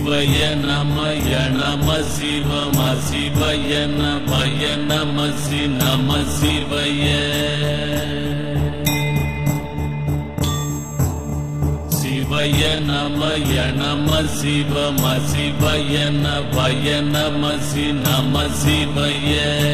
சிவய நமய நம சிவம சிவய நமய நம சி நம சிவய சிவய நமய நம சிவம சிவய நமய நம சி நம சிவய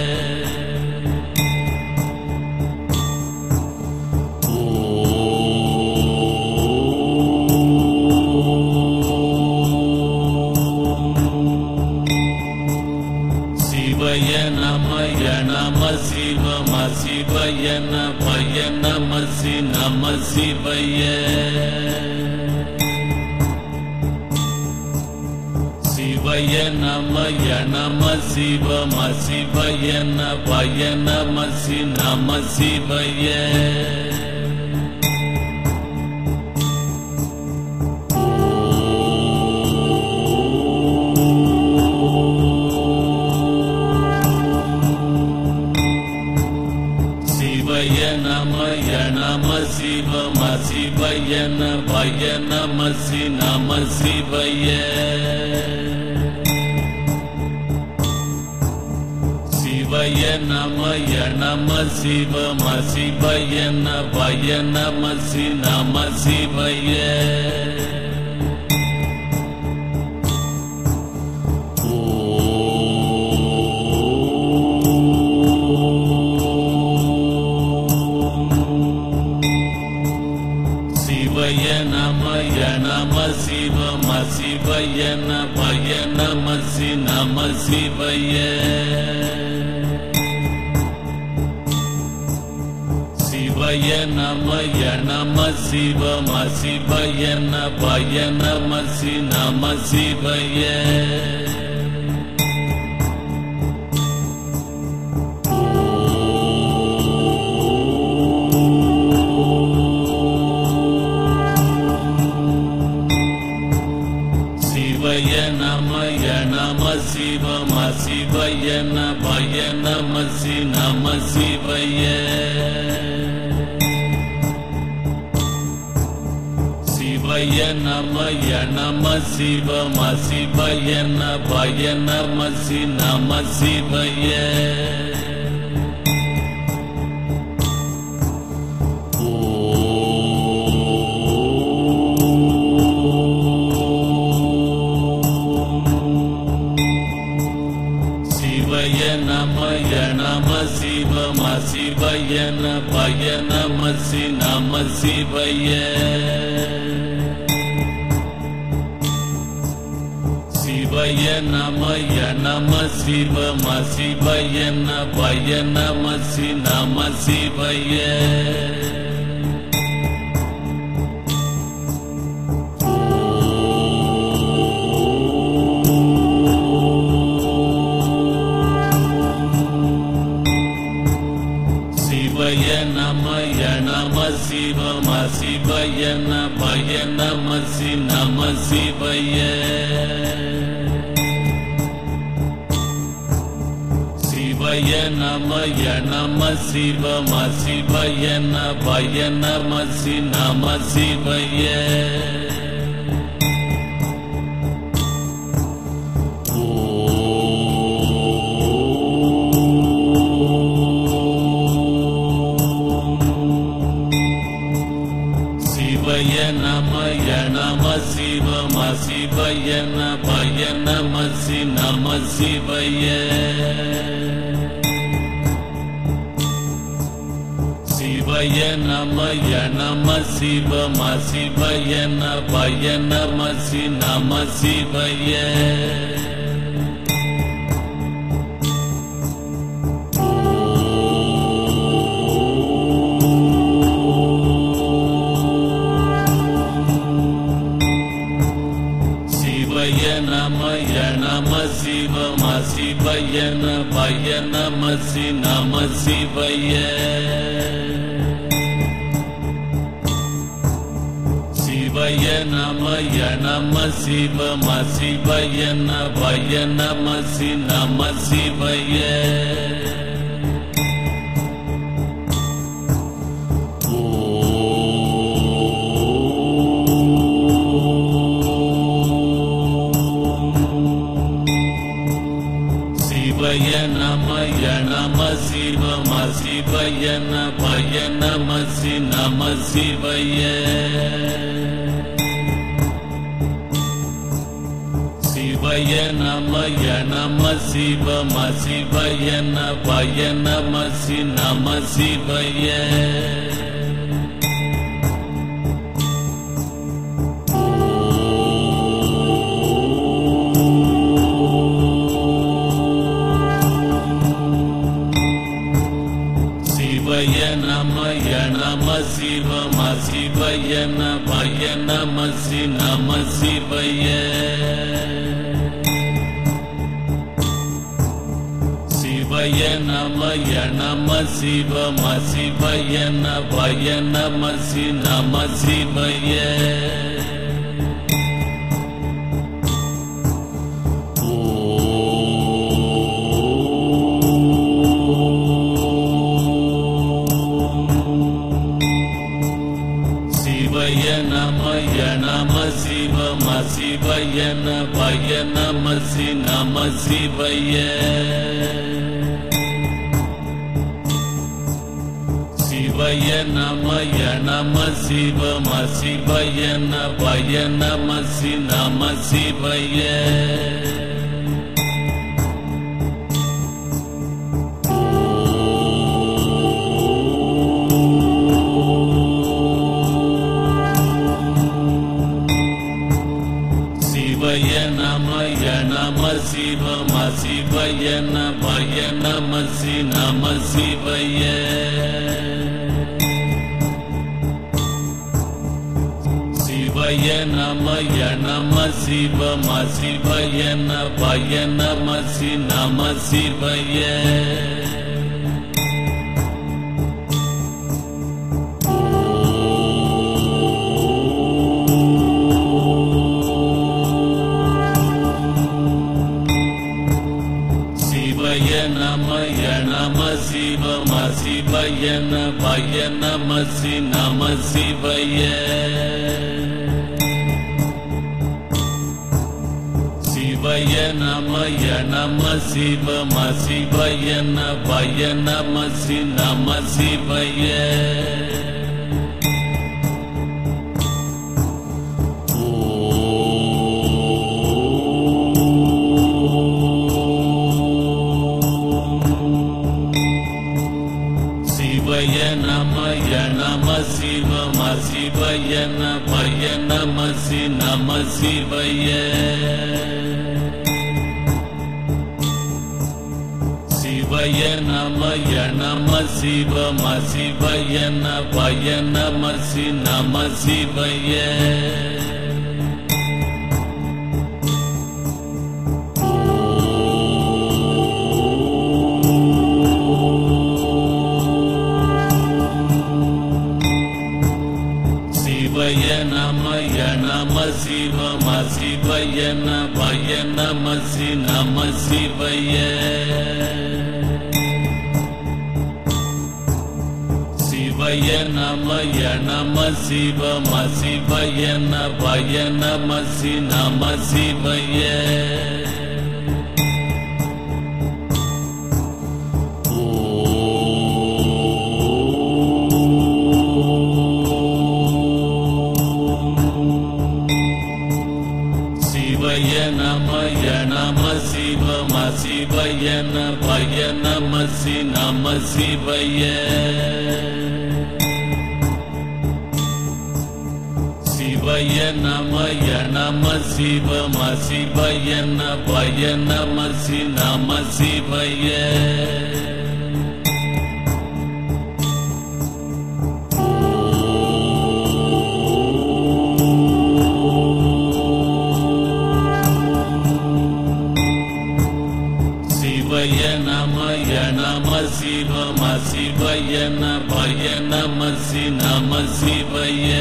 சிவய நமய நம சிவம சிவய நமய நம சி நம சிவய சிவய நமய நம சிவம சிவய நமய நம சி நம சிவய சிவய நமய நம சிவம சிவய நமய நம சி நம சிவய சிவய நமய நம சிவம சிவய நமய நம சி நம சிவய சிவய நமய நம சிவம சிவய நமய நம சி நம சிவய சிவய நமய நம சிவம சிவய நமய நம சி நம சிவய சிவய நமய நம சிவம சிவய நமய நம சி நம சிவய சிவய நமய நம சிவம சிவய நமய நம சி நம சிவய சிவய நமய நம சிவம சிவய நமய நம சி நம சிவய சிவய நமய நம சிவம சிவய நமய நம சி நம சிவய சிவய நமய நம சிவம சிவய நமய நம சி நம சிவய சிவய நமய நம சிவம சிவய நமய நம சி நம சிவய சிவய நமய நம சிவம சிவய நமய நம சி நம சிவய சிவய நமய நம சிவம சிவய நமய நம சி நம சிவய சிவய நமய நம சிவம சிவய நமய நம சி நம சிவய சிவய நமய நம சிவம சிவய நமய நம சி நம சிவய ஓ சிவய நமய நம சி நம சிவய சிவய நமய நம சிவம சிவய நபய நம சி நம சிவய சிவய நமய நம சிவம சிவய நபய நம சி நம சிவய சிவய நமய நம சிவம சிவய நபய நம சி நம சிவய சிவய நமய நம சிவம சிவய நபய நம சி நம சிவய சிவய நமய நம சிவம சிவய நபய நம சி நம சிவய சிவய நமய நம சிவம சிவய நபய நம சி நம சிவய சிவய நமய நம சிவம சிவய நபய நம சி நம சிவய சிவய நமய நம சிவம சிவய நபய நம சி நம சிவய சிவய நமய நம சிவம சிவய நபய நம சி நம சிவய சிவய நமய நம சிவம சிவய நபய நம சி நம சிவய சிவய நமய நம சிவம சிவய நபய நம சி நம சிவய சிவய நமய நம சிவம சிவய நபய நம சி நம சிவய சிவய நமய நம சிவம சிவய நபய நம சி நம சிவய சிவய நமய நம சிவம சிவய நபய நம சி நம சிவய சிவய நமய நம சிவம சிவய நபய நம சி நம சிவய சிவய நமய நம சிவம சிவய நபய நம சி நம சிவய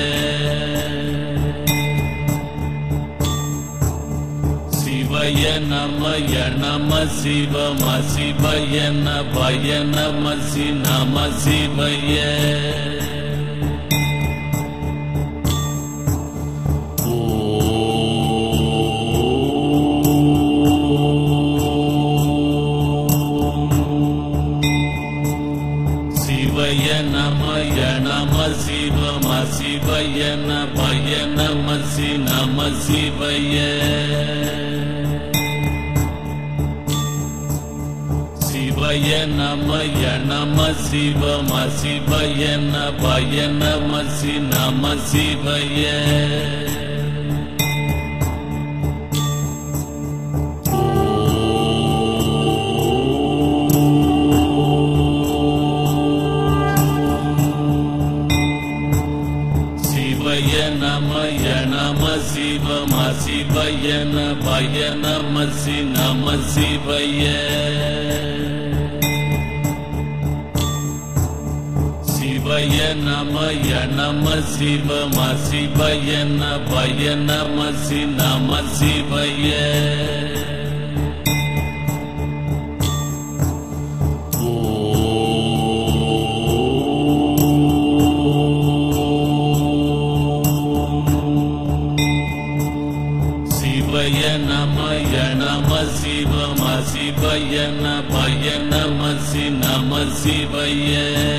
சிவய நமய நம சிவம சிவய நபய நம சி நம சிவய சிவய சிவய நமய நம சிவம சிவய நபய நம சி நம சிவய சிவய நமய நம சிவம சிவய நபய நம சி நம சிவய சிவய நமய நம சிவம சிவய நபய நம சி நம சிவய சிவய நமய நம சிவம சிவய நபய நம சி நம சிவய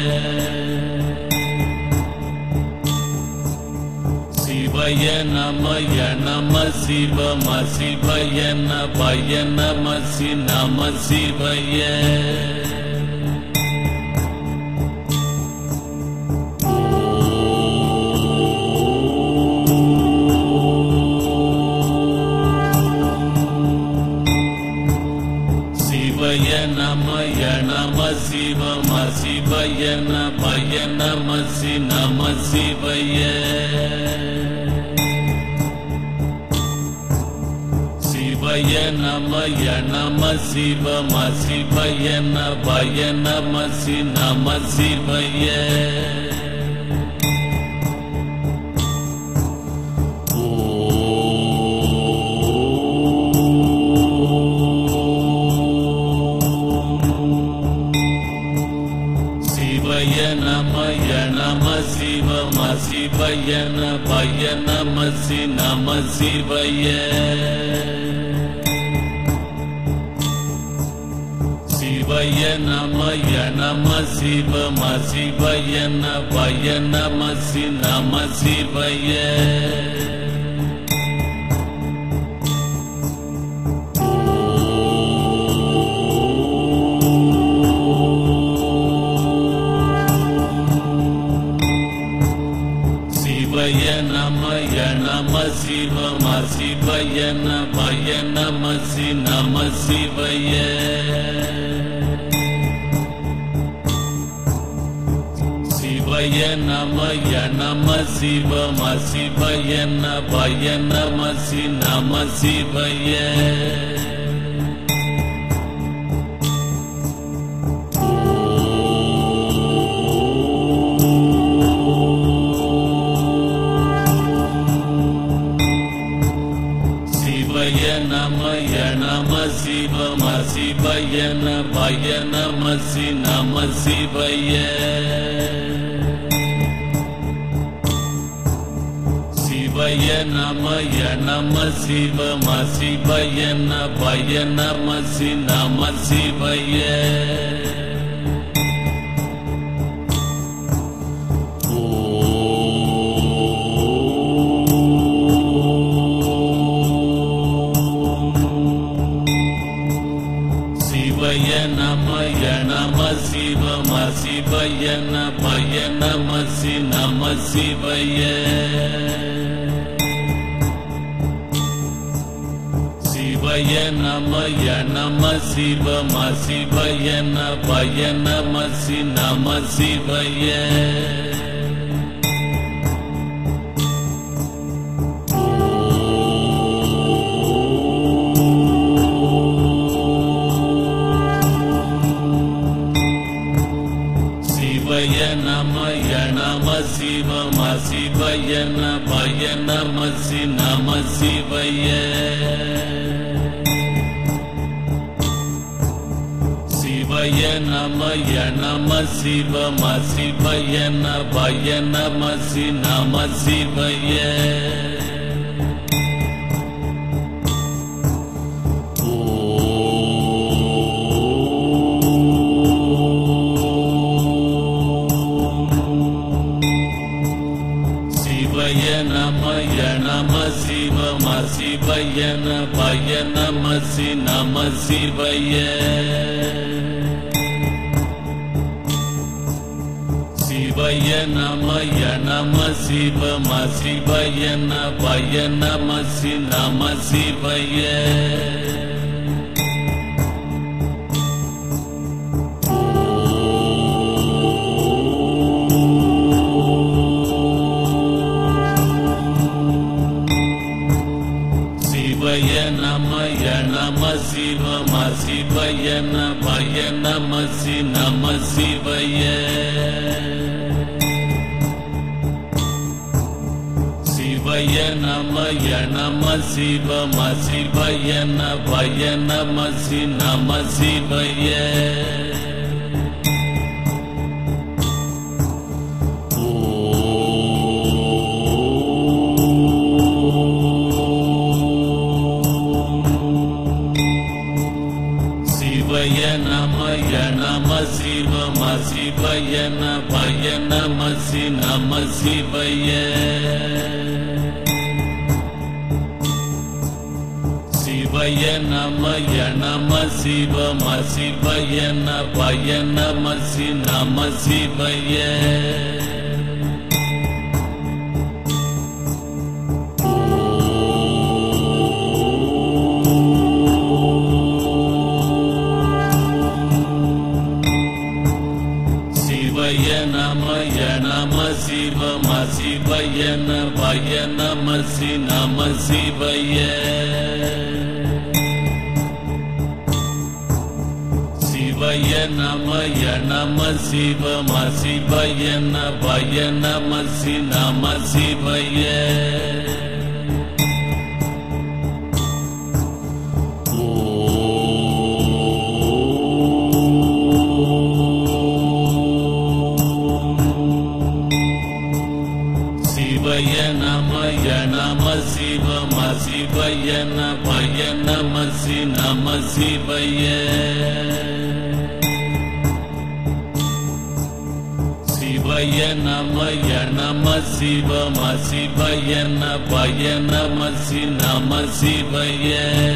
சிவய நமய நம சிவம சிவய நபய நம சி நம சிவய சிவய நமய நம சிவம சிவய நபய நம சி நம சிவய சிவய நமய நம சிவம சிவய நபய நம சி நம சிவய சிவய நமய நம சிவம சிவய நபய நம சி நம சிவய சிவய நமய நம சிவம சிவய நபய நம சி நம சிவய சிவய நமய நம சிவம சிவய நபய நம சி நம சிவய சிவய நமய நம சிவம சிவய நபய நம சி நம சிவய சிவய நமய நம சிவம சிவய நபய நம சி நம சிவய சிவய நமய நம சிவம சிவய நபய நம சி நம சிவய சிவய நமய நம சிவம சிவய நபய நம சி நம சிவய சிவய நமய நம சிவம சிவய நபய நம சி நம சிவய சிவய நமய நம சிவம சிவய நபய நம சி நம சிவய சிவய நமய நம சிவம சிவய நபய நம சி நம சிவய சிவய நமய நம சிவம சிவய பய நம சி நம சிவய சிவய நமய நம சிவம சிவய பய நம சி நம சிவய சிவய நமய நம சிவம சிவய பய நம சி நம சிவய சிவய நமய நம சிவம சிவய பய நம சி நம சிவய சிவய நமய நம சிவம சிவய பய நம சி நம சிவய சிவய நமய நம சிவம சிவய பய நம சி நம சிவய சிவய நமய நம சிவம சிவய பய நம சி நம சிவய சிவய நமய நம சிவம சிவய பய நம சி நம சிவய சிவய நமய நம சிவம சிவய பய நம சி நம சிவய சிவய நமய நம சிவம சிவய பய நம சி நம சிவய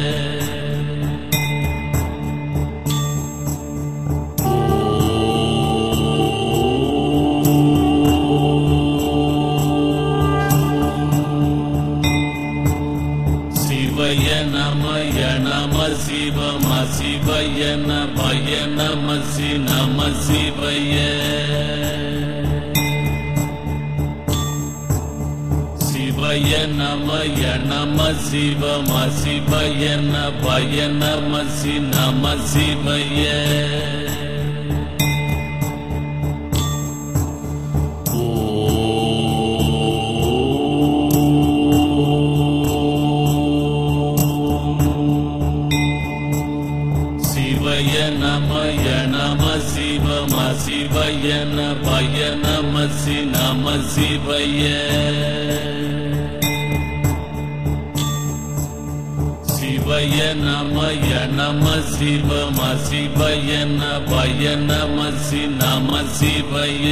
சிவய நமய நம சிவம சிவய பய நம சி நம சிவய சிவய நமய நம சிவம சிவய பய நம சி நம சிவய சிவய நமய நம சிவம சிவய பய நம சி நம சிவய சிவய நமய நம சிவம சிவய பய நம சி நம சிவய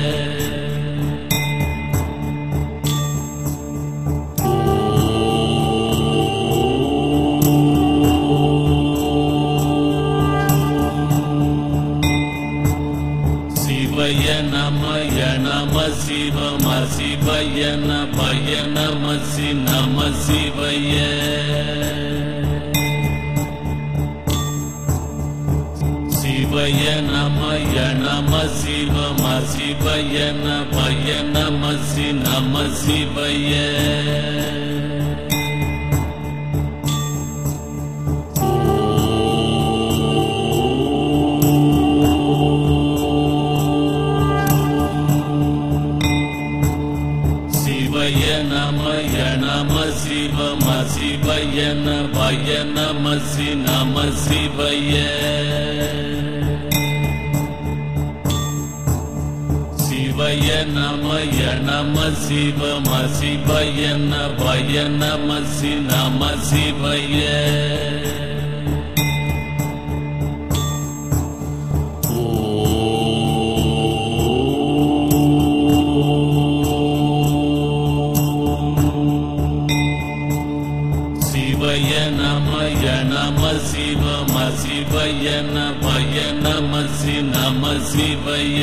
சிவய நமய நம சிவம சிவய பய நம சி நம சிவய சிவய நமய நம சிவம சிவய பய நம சி நம சிவய சிவய நமய நம சிவம சிவய பய நம சி நம சிவய சிவய நமய நம சிவம சிவய பய நம சி நம சிவய சிவய நமய நம சிவம சிவய நபய நம சி நம சிவய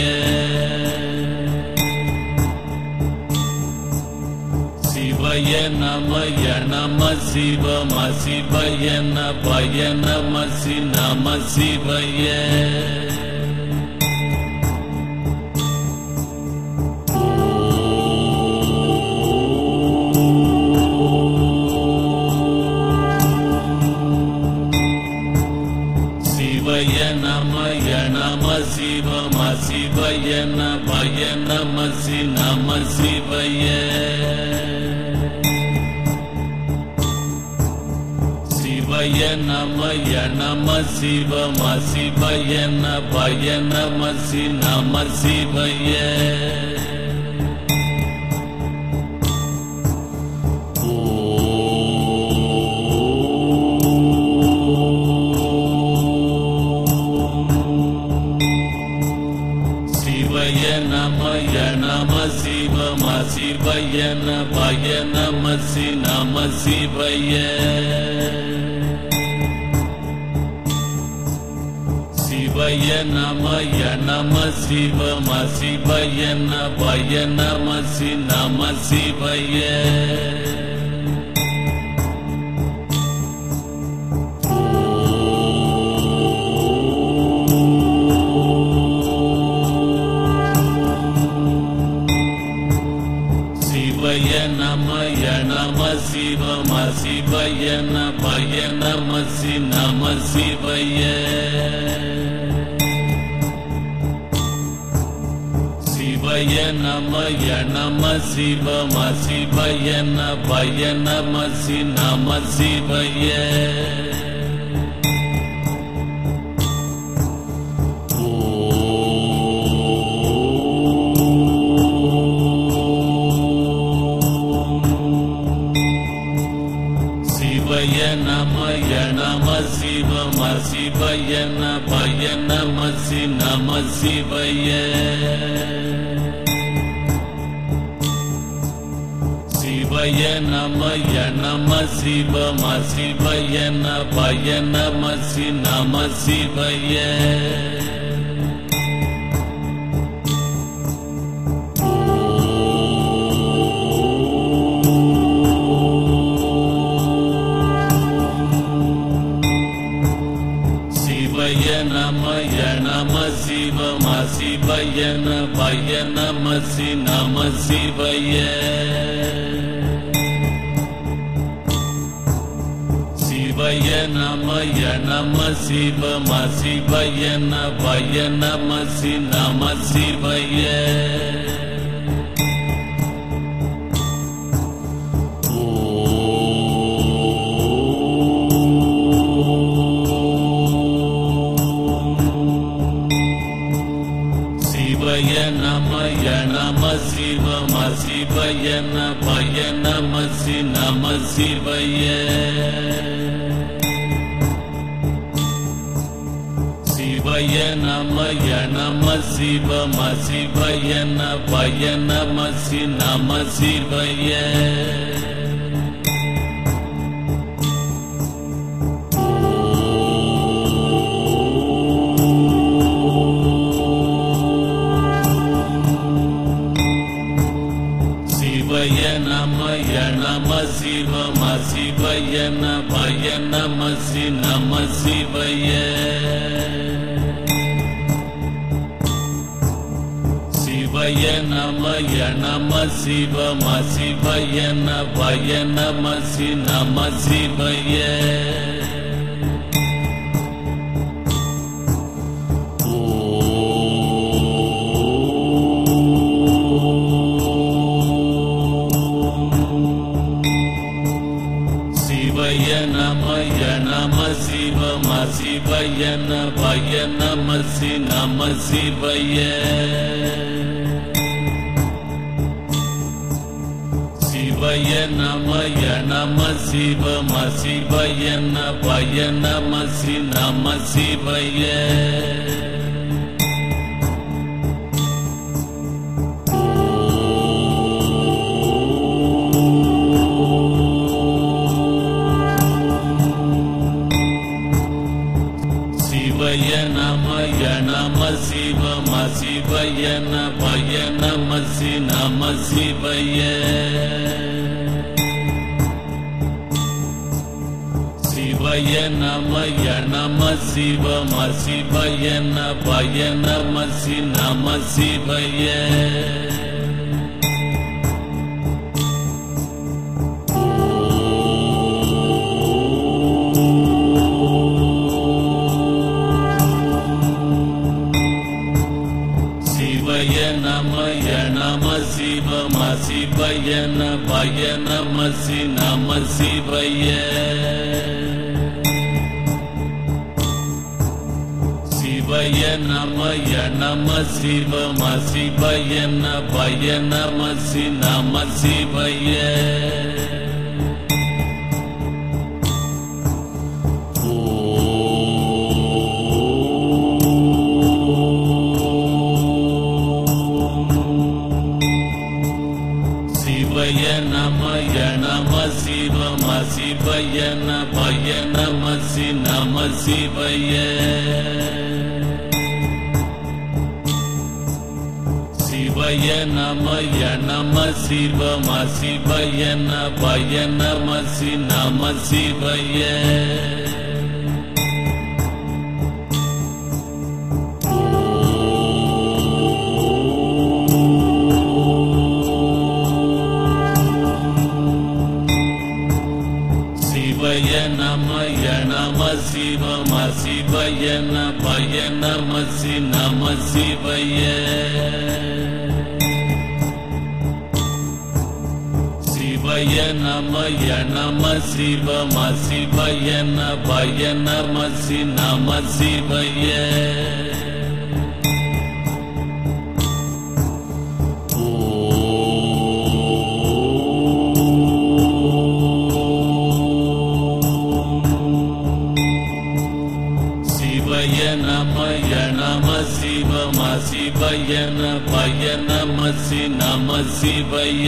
சிவய நமய நம சிவம சிவய நபய நம சி நம சிவய சிவய நமய நம சிவம சிவய நபய நம சி நம சிவய சிவய நமய நம சிவம சிவய நபய நம சி நம சிவய சிவய நமய நம சிவம சிவய நபய நம சி நம சிவய சிவய நமய நம சிவம சிவய நபய நம சி நம சிவய சிவய நமய நம சிவம சிவய நபய நம சி நம சிவய சிவய நமய நம சிவம சிவய நபய நம சி நம சிவய சிவய நமய நம சிவம சிவய நபய நம சி நம சிவய சிவய நமய நம சிவம சிவய நபய நம சி நம சிவய சிவய நமய நம சிவம சிவய நபய நம சி நம சிவய சிவய நமய நம சிவம சிவய நபய நம சி நம சிவய சிவய நமய நம சிவம சிவய நபய நம சி நம சிவய சிவய நமய நம சிவம சிவய நபய நம சி நம சிவய சிவய நமய நம சிவம சிவய நபய நம சி நம சிவய சிவய நமய நம சிவம சிவய நபய நம சி நம சிவய சிவய நமய நம சிவம சிவய நபய நம சி நம சிவய சிவய நமய நம சிவம சிவய நபய நம சி நம சிவய நம சிவய சிவய நமய நம சிவம சிவய நபய நம சி நம சிவய சிவய நமய நம சிவம சிவய நபய நம சி நம சிவய சிவய நமய நம சிவம சிவய நபய நம சி நம சிவய சிவய நமய நம சிவம சிவய நபய நம சி நம சிவய சிவய நமய நம சிவம சிவய நபய நம சி நம சிவய சிவய நமய நம சிவம சிவய நபய நம சி நம சிவய சிவய நமய நம சிவம சிவய நபய நம சி நம சிவய சிவய நமய நம சிவம சிவய நபய நம சி நம சிவய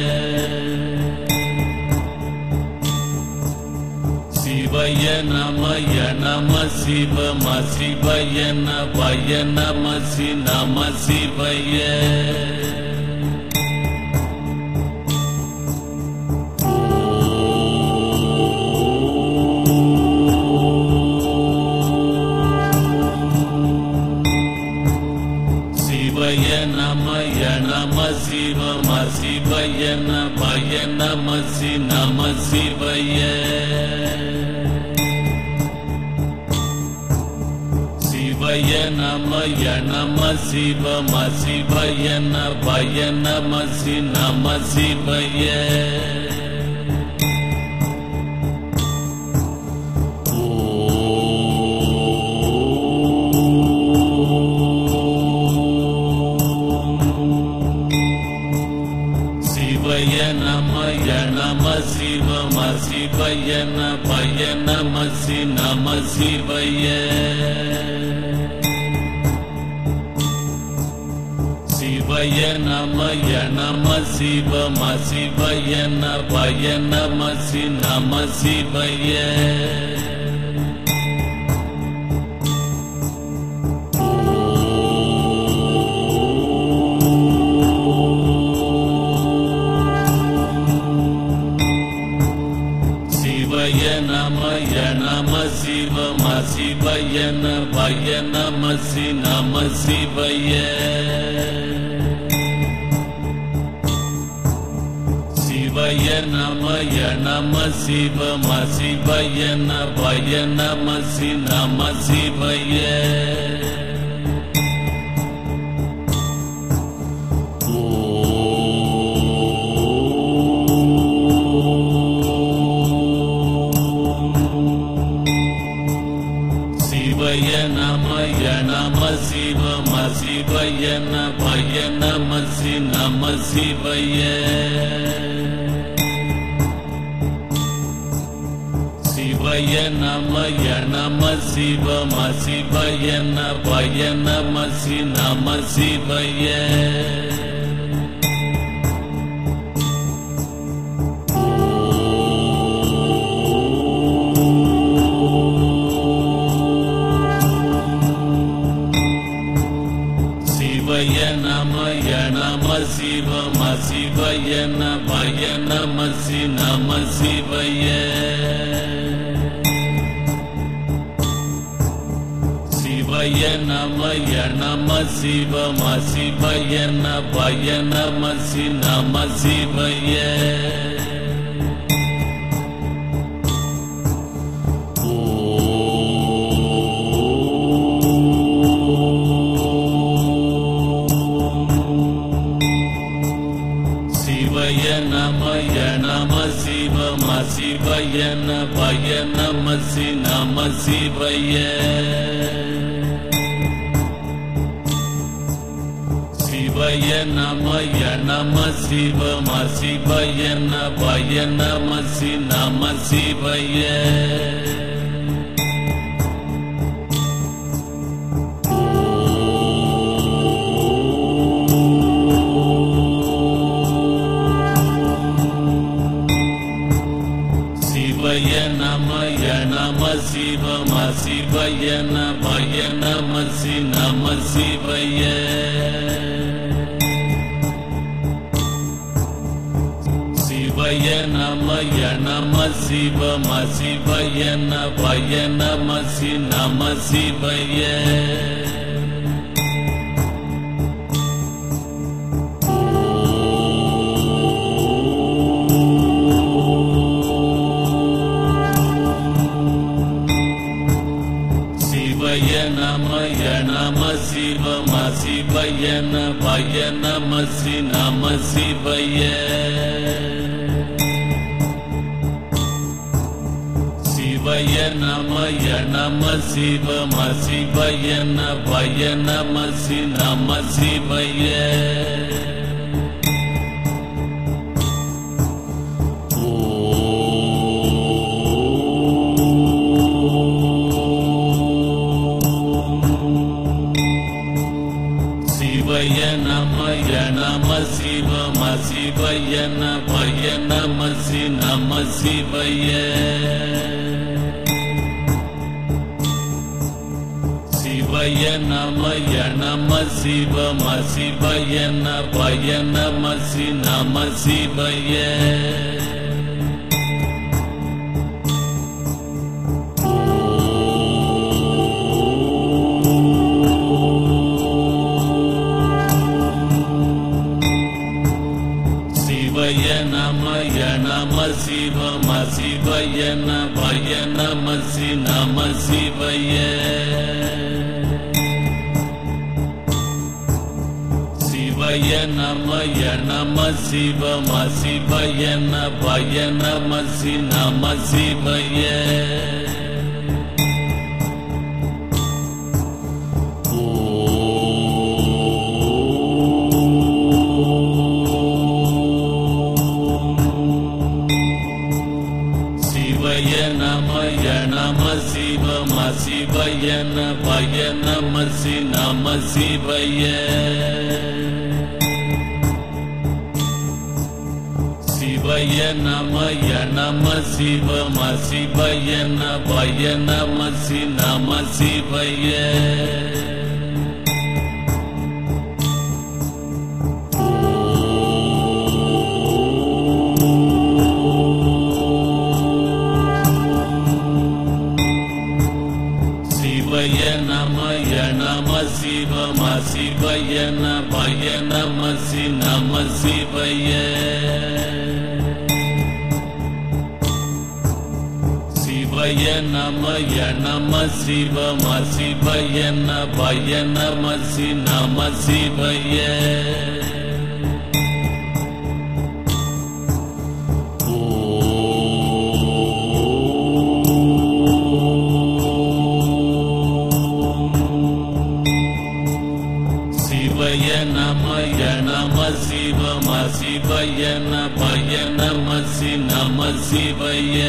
சிவய நமய நம சிவம சிவய நபய நம சி நம சிவய சிவய நமய நம சிவம சிவய நபய நம சி நம சிவய சிவய நமய நம சிவம சிவய நபய நம சி நம சிவய சிவய நமய நம சிவம சிவய நபய நம சி நம சிவய சிவய நமய நம சிவம சிவய நபய நம சி நம சிவய சிவய நமய நம சிவம சிவய நபய நம சி நம சிவய சிவய நமய நம சிவம சிவய நபய நம சி நம சிவய சிவய நமய நம சிவம சிவய நபய நம சி நம சிவய சிவய நமய நம சிவம சிவய நபய நம சி நம சிவய சிவய நமய நம சிவம சி நம சிவய சிவய நமய நம சிவம சிவய நபய நம சி நம சிவய சிவய நமய நம சிவம சிவய நபய நம சி நம சிவய சிவய நமய நம சிவம சிவய நபய நம சி நம சிவய சிவய நமய நம சிவம சிவய நபய நம சி நம சிவய சிவய நமய நம சிவம சிவய நபய நம சி நம சிவய சிவய நமய நம சிவம சிவய நபய நம சி நம சிவய சிவய நமய நம சிவம சிவய நபய நம சி நம சிவய சிவய நமய நம சிவம சிவய நபய நம சி நம சிவய சிவய நமய நம சிவம சிவய நபய நம சி நம சிவய சிவய நமய நம சிவம சிவய நபய நம சி நம சிவய சிவய நமய நம சிவம சிவய நபய நம சி நம சிவய சிவய நமய நம சிவம சிவய நபய நம சி நம சிவய சிவய நமய நம சிவம சிவய நபய நம சி நம சிவய சிவய நமய நம சிவம சிவய நபய நம சி நம சிவய சிவய நமய நம சிவம சிவய நபய நம சி நம சிவய சிவய நமய நம சிவம சிவய நபய நம சி நம சிவய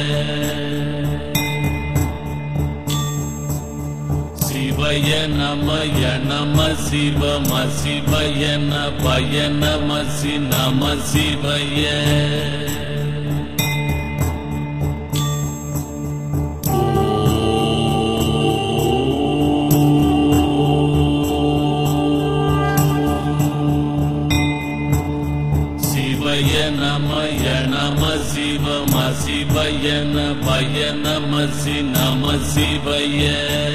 சிவய நமய நம சிவம சிவய நபய நம சி நம சிவய சிவய நமய நம நம சி நம சிவய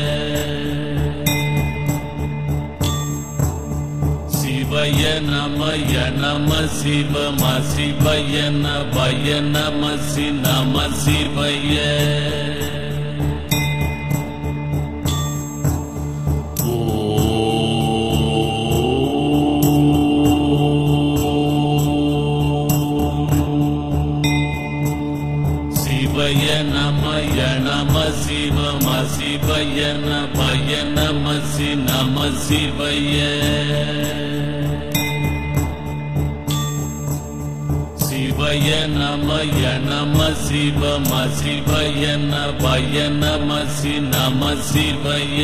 சிவய நமய நம சிவம சிவய நபய நம சி நம சிவய சிவய நமய நம சிவம சிவய நபய நம சி நம சிவய சிவய நமய நம சிவம சிவய நபய நம சி நம சிவய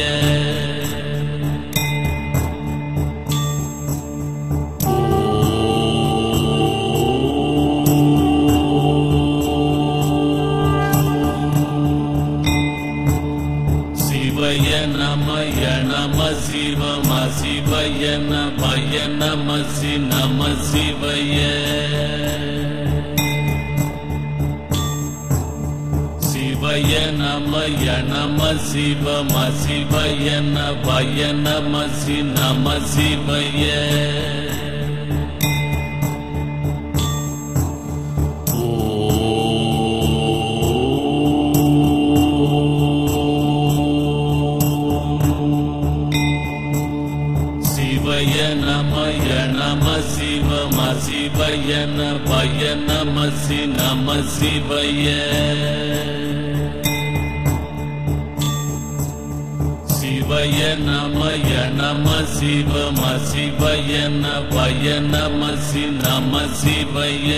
சிவய நமய நம சிவம சிவய நபய நம சி நம சிவய சிவய நமய நம சிவம சிவய நபய நம சி நம சிவய சிவய நமய நம சிவம சிவய நபய நம சி நம சிவய சிவய நமய நம சிவம சிவய நபய நம சி நம சிவய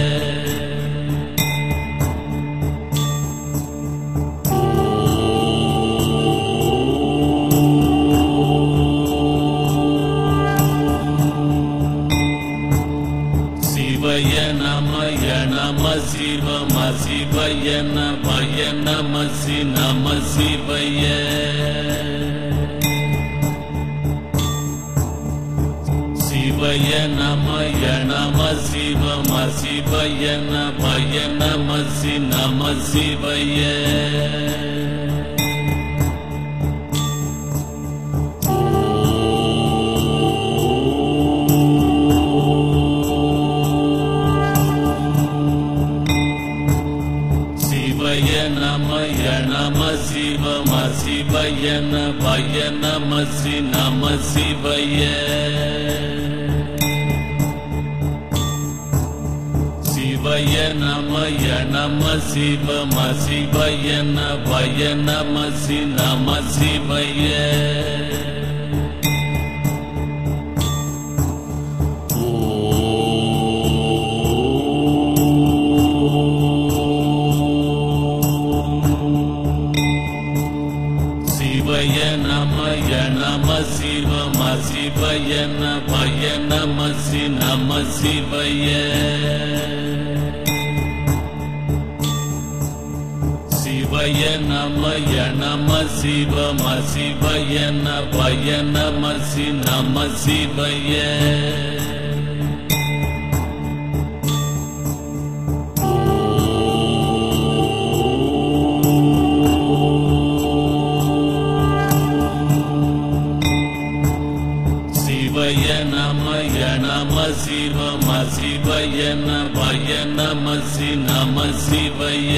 சிவய நமய நம சிவம சிவய நபய நம சி நம சிவய சிவய நமய நம சிவம சிவய நபய நம சி நம சிவய சிவய நமய நம சிவம சிவய நபய நம சி நம சிவய சிவய நமய நம சிவம சிவய நபய நம சி நம சிவய சிவய நமய நம சிவம சிவய நபய நம சி நம சிவய சிவய நமய நம சிவம சிவய நபய நம சி நம சிவய சிவய நமய நம சிவம சிவய நபய நம சி நம சிவய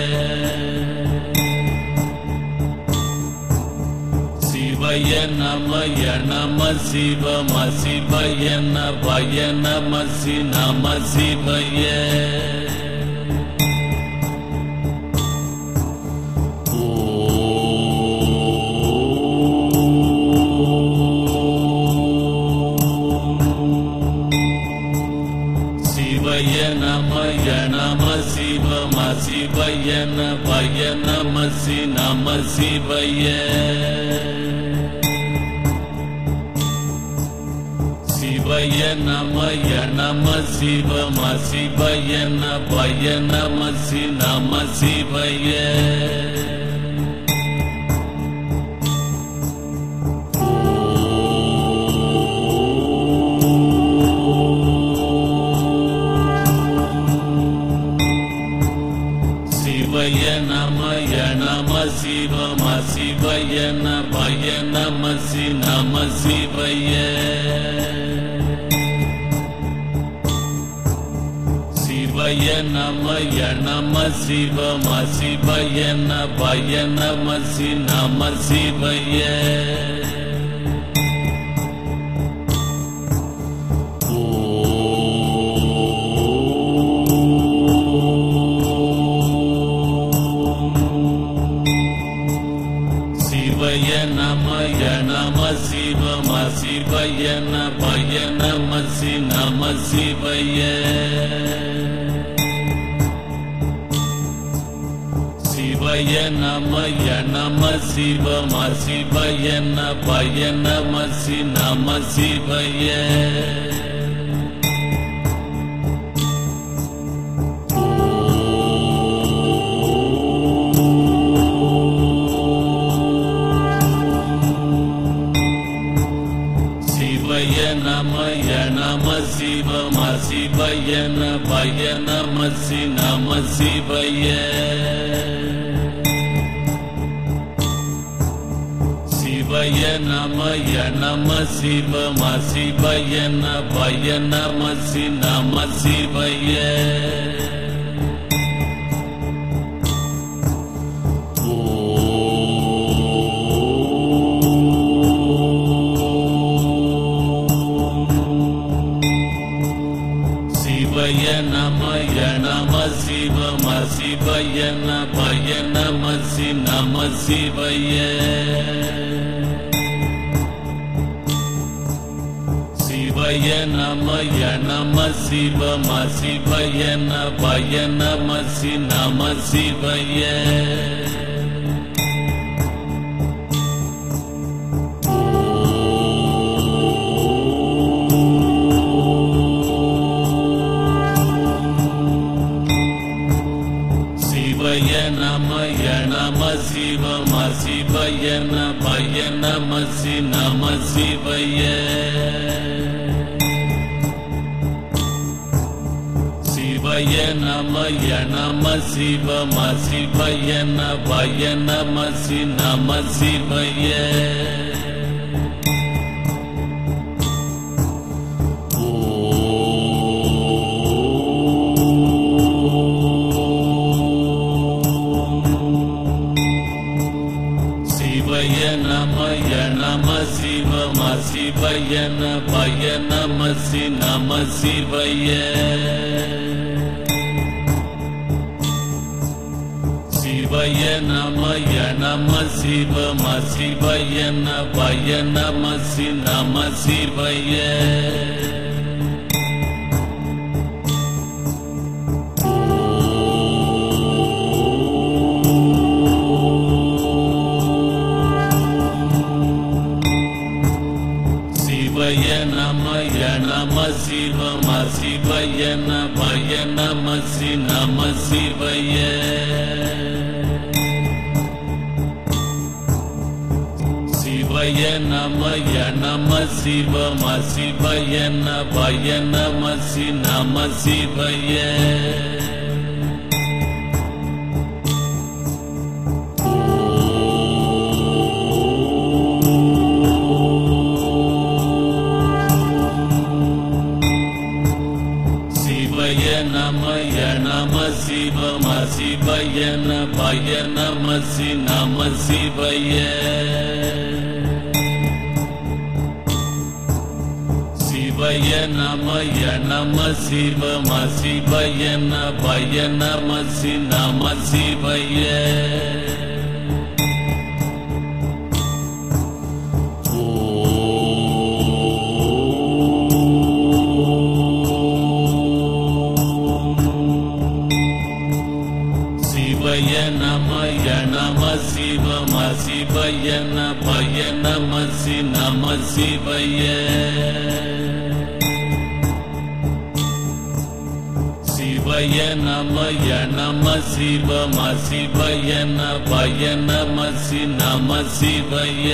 சிவய நமய நம சிவம சிவய நபய நம சி நம சிவய சிவய நமய நம சிவம சிவய நபய நம சி நம சிவய சிவய நமய நம சிவம சிவய நபய நம சி நம சிவய சிவய நமய நம நம சிவம சிவய நபய நம சி நம சிவய சிவய நமய நம சிவம சிவய நபய நம சி நம சிவய சிவய நமய நம சிவம சிவய நபய நம சி நம சிவய சிவய நமய நம சிவம சிவய நபய நம சி நம சிவய சிவய நமய நம சிவம சிவய நபய நம சி நம சிவய சிவய நமய நம சிவம சிவய நபய நம சி நம சிவய சிவய நமய நம சிவம சிவய நபய நம சி நம சிவய சிவய நமய நம சிவம சிவய நபய நம சி நம சிவய சிவய நமய நம சிவம சிவய நபய நம சி நம சிவய சிவய நமய நம சிவம சிவய நபய நம சி நம சிவய சிவய நமய நம சிவம சிவய நபய நம சி நம சிவய சிவய நமய நம சிவம சிவய நபய நம சி நம சிவய சிவய நமய நம சிவம சிவய நபய நம சி நம சிவய சிவய நமய நம சிவம சிவய நபய நம சி நம சிவய சிவய நமய நம சிவம சிவய நபய நம சி நம சிவய சிவய நமய நம சிவம சிவய நபய நம சி நம சிவய சிவய நமய நம சிவம சிவய நபய நம சி நம சிவய சிவய நமய நம சிவம சிவய நபய நம சி நம சிவய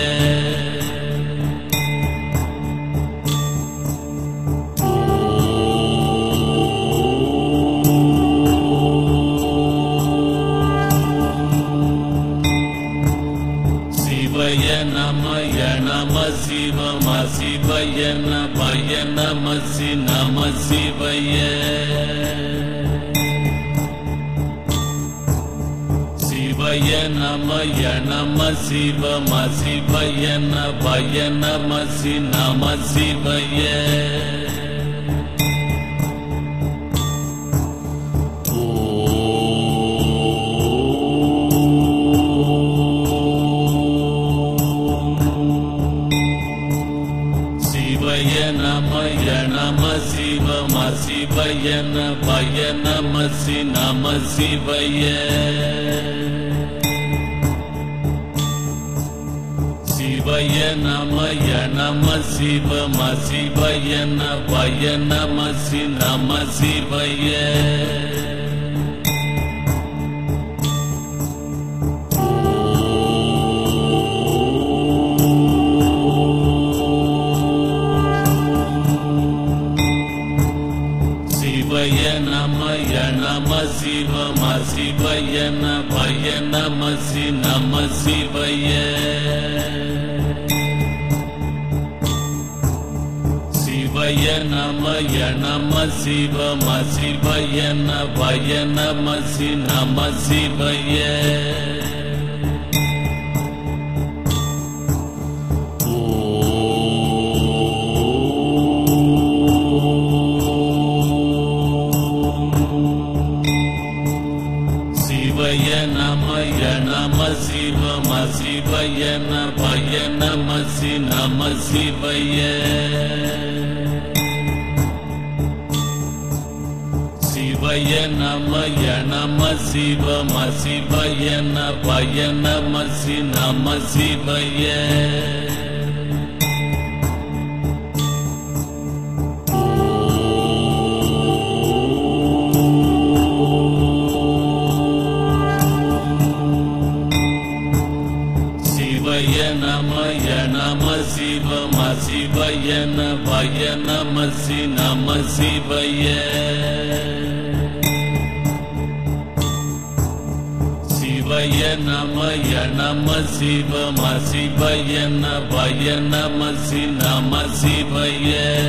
சிவய நமய நம சிவம சிவய நபய நம சி நம சிவய சிவய நமய நம சிவம சிவய நபய நம சி நம சிவய சிவய நமய நம சிவம சிவய நபய நம சி நம சிவய சிவய நமய நம சிவம சிவய நபய நம சி நம சிவய சிவய நமய நம சிவம சிவய நபய நம சி நம சிவய சிவய நமய நம சிவம சிவய நபய நம சி நம சிவய சிவய நமய நம சிவம சிவய நபய நம சி நம சிவய சிவய நமய நம சிவம சிவய நபய நம சி நம சிவய சிவய நமய நம சிவம சிவய நபய நம சி நம சிவய சிவய நமய நம சிவம சிவய நபய நம சி நம சிவய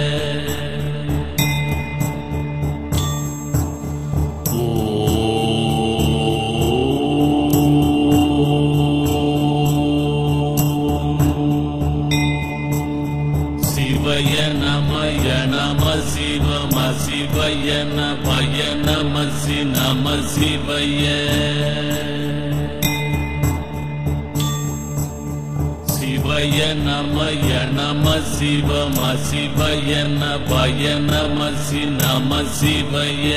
சிவய நமய நம சிவம சிவய நபய நம சி நம சிவய சிவய நமய நம சிவம சிவய நபய நம சி நம சிவய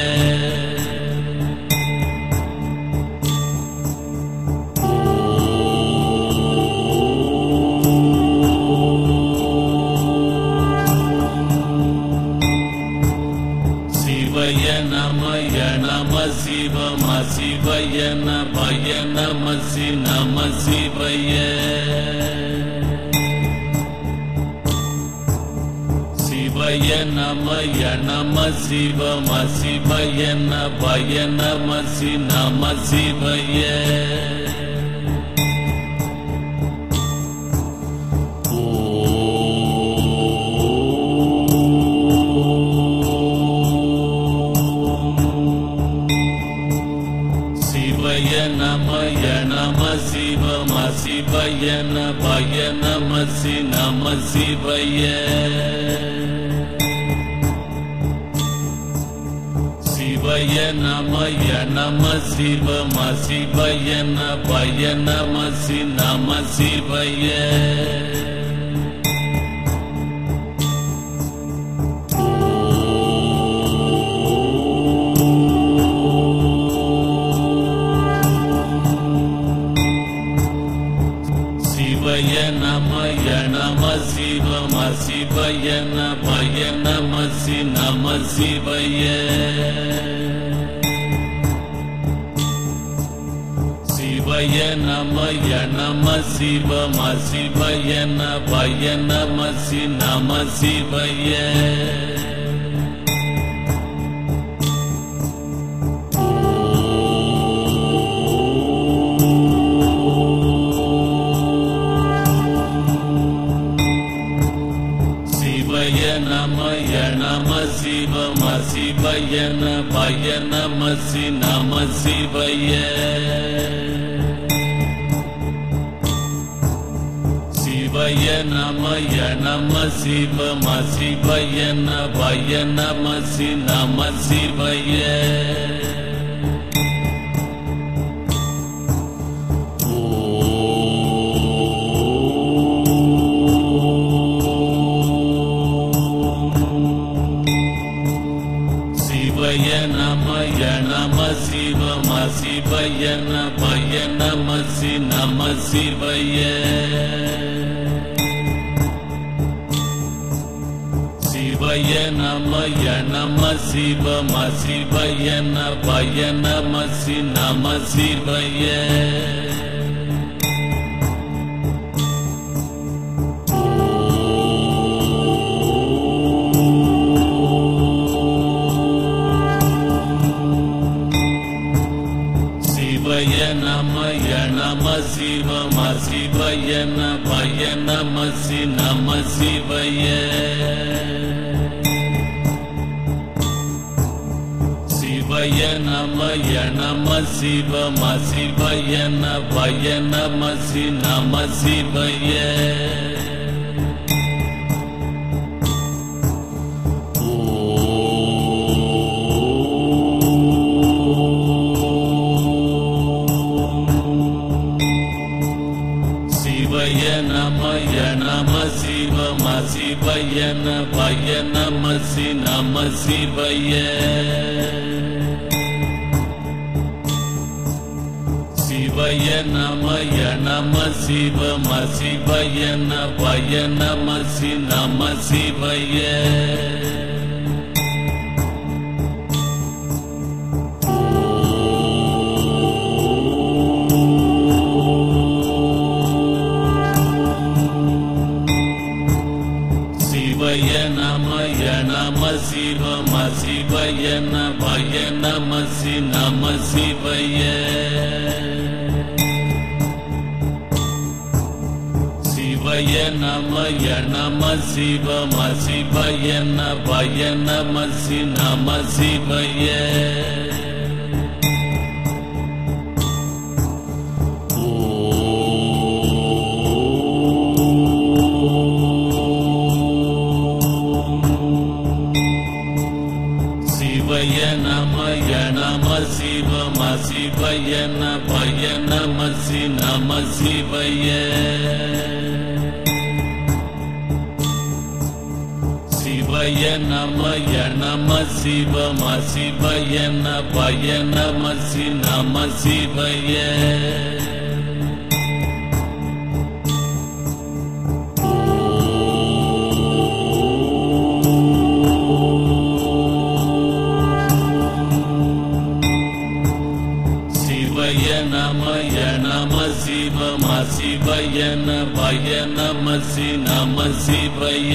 சிவய நமய நம சிவம சிவய நபய நம சி நம சிவய சிவய நமய நம சிவம சிவய நபய நம சி நம சிவய சிவய நமய நம சிவம சிவய நபய நம சி நம சிவய சிவய நமய நம சிவம சிவய நபய நம சி நம சிவய சிவய நமய நம சிவம சிவய நபய நம சி நம சிவய சிவய நமய நம சிவம சிவய நபய நம சி நம சிவய சிவய நமய நம சி நம சிவய சிவய நமய நம சிவம சிவய நபய நம சி நம சிவய சிவய நமய நம சிவம சிவய நபய நம சி நம சிவய சிவய நமய நம சிவம சிவய நபய நம சி நம சிவய சிவய நமய நம சிவம சிவய நபய நம சி நம சிவய சிவய நமய நம சிவம சிவய நபய நம சி நம சிவய சிவய நமய நம சிவம சிவய நபய நம சி நம சிவய சிவய நமய நம சிவம சிவய நபய நம சி நம சிவய சிவய நமய நம சிவம சிவய நபய நம சி நம சிவய சிவய நமய நம சிவம சிவய நபய நம சி நம சிவய சிவய நமய நம சிவம சிவய நபய நம சி நம சிவய சிவய நமய நம சிவம சிவய நபய நம சி நம சிவய சிவய நமய நம சிவம சிவய நபய நம சி நம சிவய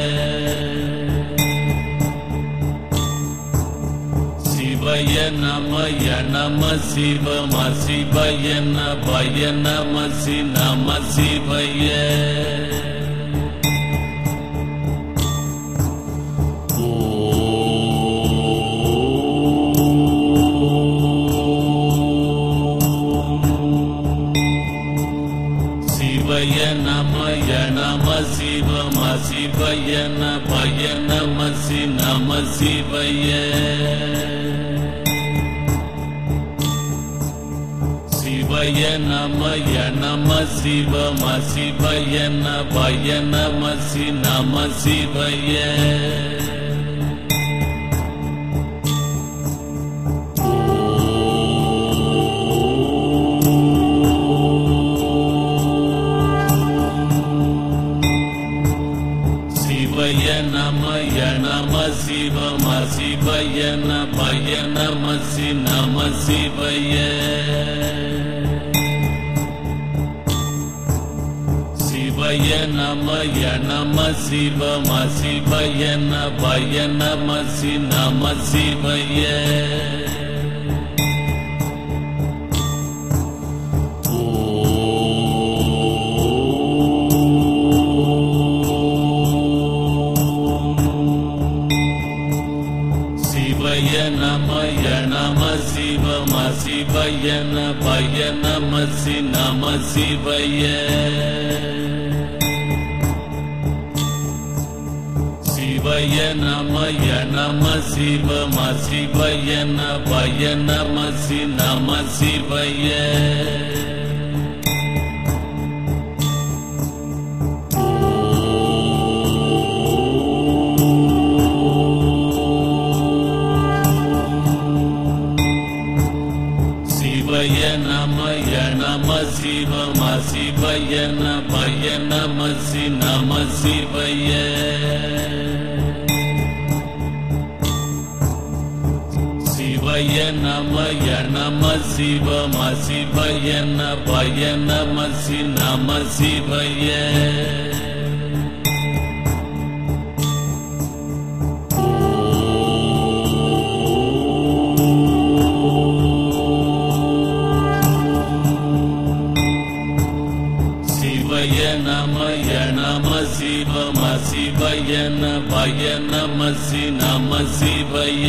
சிவய நமய நம சிவம சிவய நபய நம சி நம சிவய சிவய நமய நம சிவம சிவய நபய நம சி நம சிவய சிவய நமய நம சிவம சிவய நபய நம சி நம சிவய சிவய நமய நம சிவம சிவய நபய நம சி நம சிவய சிவய நமய நம சிவம சிவய நபய நம சி நம சிவய சிவய சிவய நமய நம சிவம சிவய நபய நம சி நம சிவய சிவய நமய நம சிவம சிவய நபய நம சி நம சிவய சிவய நமய நம சிவம சிவய நபய நம சி நம சிவய சிவய நமய நம சிவம சிவய நபய நம சி நம சிவய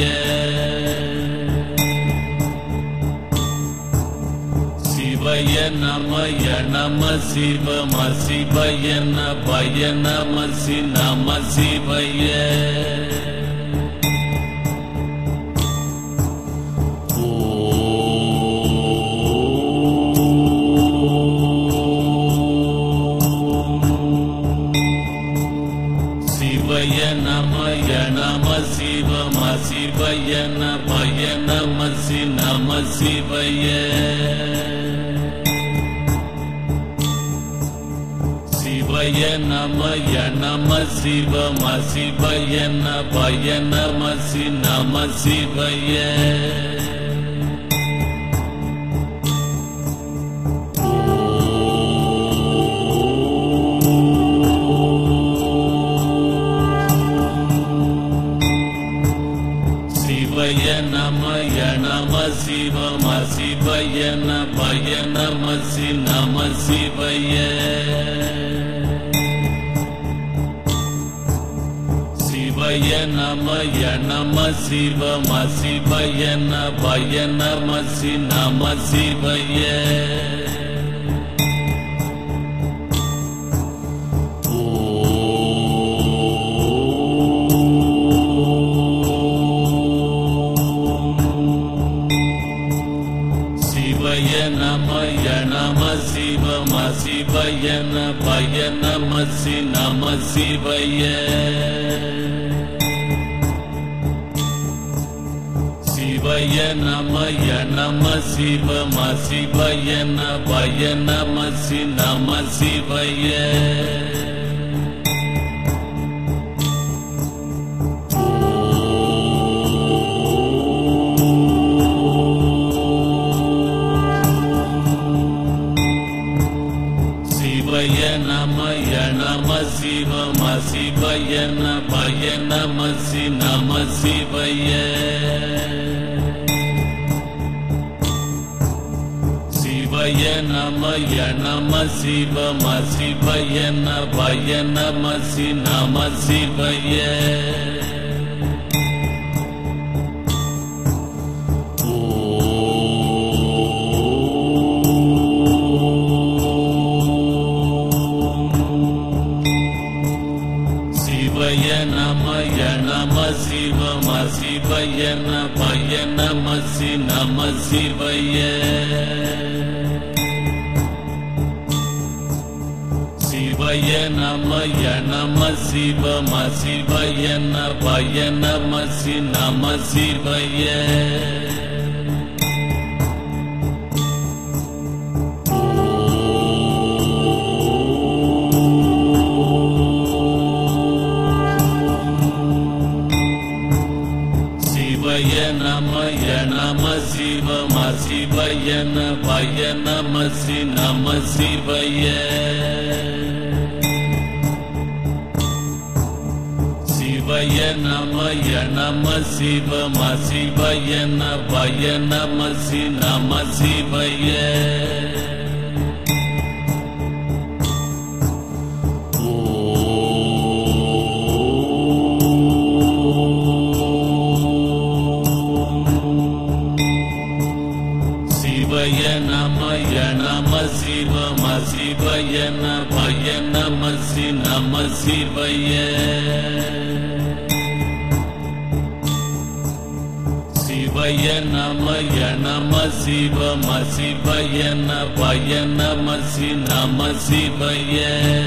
சிவய நமய நம சிவம சிவய நபய நம சி நம சிவய சிவய நமய நம சிவம சிவய நபய நம சி நம சிவய சிவய நமய நம சிவம சிவய நபய நம சி நம சிவய சிவய நமய நம சிவம சிவய நபய நம சி நம சிவய சிவய நமய நம சிவம சிவய நபய நம சி நம சிவய சிவய நமய நம சிவம சிவய நபய நம சி நம சிவய சிவய நமய நம சிவம சிவய நபய நம சி நம சிவய சிவய நமய நம சிவம சிவய நபய நம சி நம சிவய சிவய நமய நம சிவம சிவய நபய நம சி நம சிவய சிவய நமய நம சிவம சிவய நபய நம சி நம சிவய சிவய நமய நம சிவம சிவய நபய நம சி நம சிவய சிவய நமய நம சிவம சிவய நபய நம சி நம சிவய சிவய நமய நம சிவம சிவய நபய நம சி நம சிவய சிவய நமய நம சிவம சிவய நமய நமசி நம சிவய சிவய நமய நம சிவம சிவய நபய நமசி நம சிவய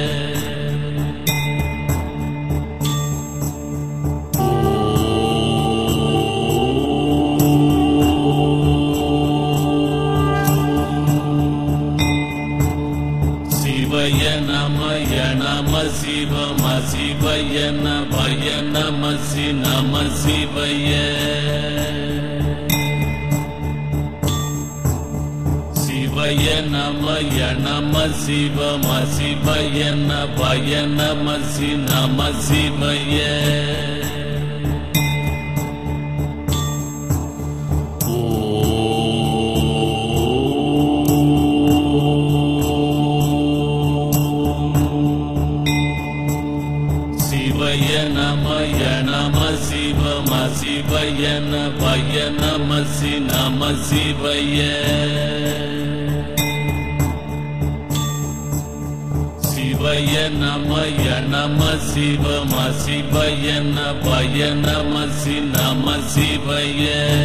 சிவய நமய நம சிவம சிவய நபய நமசி நம சிவய சிவய நமய நம சிவம சிவய நபய நமசி நம சிவய சிவய நமய நம சிவம சிவய நபய நமசி நம சிவய சிவய நமய நம சிவம சிவய நபய நமசி நம சிவய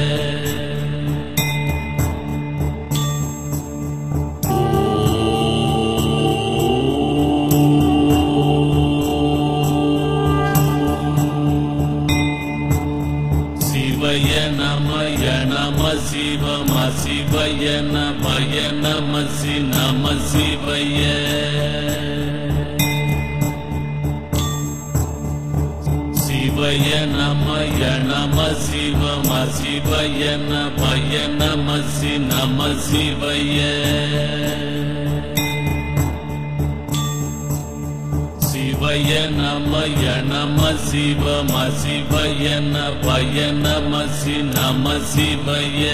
சிவய நமய நம சிவம சிவய நபய நமசி நம சிவய சிவய நமய நம சிவம சிவய நபய நமசி நம சிவய சிவய நமய நம சிவம சிவய நபய நமசி நம சிவய